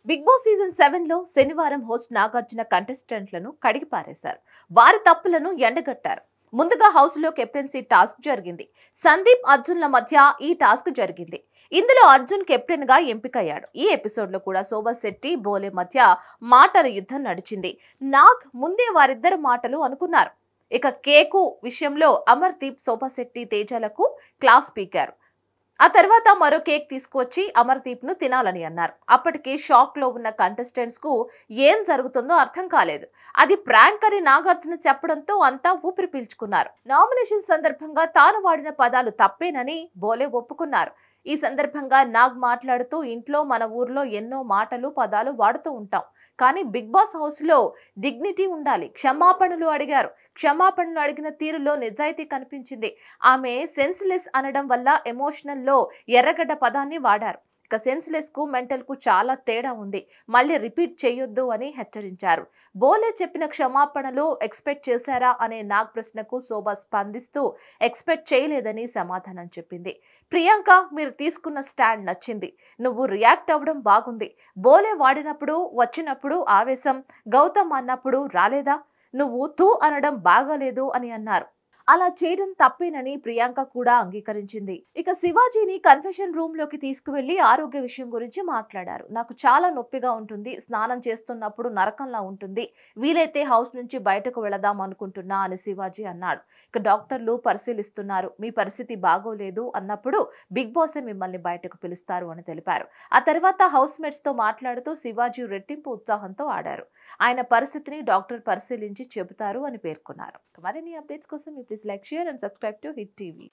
Big boss season seven లో శనివారం host Nagarjuna కంటెస్టెంట్లను కడిగి పారేశారు వారి తప్పులను ఎండగట్టారు ముందుగా హౌస్ లో కెప్టెన్సీ టాస్క్ జరిగింది సందీప్ అర్జున్ల మధ్య ఈ టాస్క్ జరిగింది ఇందులో అర్జున్ కెప్టెన్ గా ఎంపికయ్యాడు ఈ ఎపిసోడ్ లో కూడా శోభా శెట్టి బోలే మధ్య మాటల యుద్ధం నడిచింది నాగ్ ముందే వారిద్దరు మాటలు అనుకున్నారు ఇక కేకు విషయంలో అమర్దీప్ శోభా శెట్టి తేజలకు క్లాస్ పీకారు ఆ తర్వాత మరో కేక్ తీసుకువచ్చి అమర్దీప్ ను తినాలని అన్నారు అప్పటికి షాక్ లో ఉన్న కంటెస్టెంట్స్ కు ఏం జరుగుతుందో అర్థం కాలేదు అది ప్రాంక్ అని నాగార్జున చెప్పడంతో అంతా ఊపిరి పీల్చుకున్నారు నామినేషన్ సందర్భంగా తాను వాడిన పదాలు తప్పేనని బోలే ఒప్పుకున్నారు ఈ సందర్భంగా నాగ్ మాట్లాడుతూ ఇంట్లో మన ఊర్లో ఎన్నో మాటలు పదాలు వాడుతూ ఉంటాం కానీ బిగ్ బాస్ హౌస్ లో డిగ్నిటీ ఉండాలి క్షమాపణలు అడిగారు క్షమాపణలు అడిగిన తీరులో నిజాయితీ కనిపించింది ఆమె సెన్స్లెస్ అనడం వల్ల ఎమోషనల్ లో ఎర్రగడ్డ పదాన్ని వాడారు ఇక సెన్స్లెస్ కు మెంటల్ కు చాలా తేడా ఉంది మళ్ళీ రిపీట్ చేయొద్దు అని హెచ్చరించారు బోలే చెప్పిన క్షమాపణలు ఎక్స్పెక్ట్ చేశారా అనే నాగ్ ప్రశ్నకు శోభ స్పందిస్తూ ఎక్స్పెక్ట్ చేయలేదని సమాధానం చెప్పింది ప్రియాంక మీరు తీసుకున్న స్టాండ్ నచ్చింది నువ్వు రియాక్ట్ అవ్వడం బాగుంది బోలే వాడినప్పుడు వచ్చినప్పుడు ఆవేశం గౌతమ్ అన్నప్పుడు రాలేదా నువ్వు తూ అనడం బాగాలేదు అని అన్నారు అలా చేయడం తప్పేనని ప్రియాంక కూడా అంగీకరించింది ఇక శివాజీని కన్ఫెషన్ రూమ్ లోకి తీసుకువెళ్లి ఆరోగ్య విషయం గురించి మాట్లాడారు నాకు చాలా నొప్పిగా ఉంటుంది స్నానం చేస్తున్నప్పుడు నరకంలా ఉంటుంది వీలైతే హౌస్ నుంచి బయటకు వెళదాం అనుకుంటున్నా అని శివాజీ అన్నాడు ఇక డాక్టర్లు పరిశీలిస్తున్నారు మీ పరిస్థితి బాగోలేదు అన్నప్పుడు బిగ్ బాసే మిమ్మల్ని బయటకు పిలుస్తారు అని తెలిపారు ఆ తర్వాత హౌస్ మేట్స్ తో మాట్లాడుతూ శివాజీ రెట్టింపు ఉత్సాహంతో ఆడారు ఆయన పరిస్థితిని డాక్టర్ పరిశీలించి చెబుతారు అని పేర్కొన్నారు మరిన్ని అప్డేట్స్ కోసం మీ please like share and subscribe to Hit TV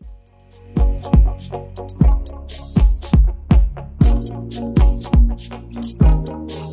Thank you.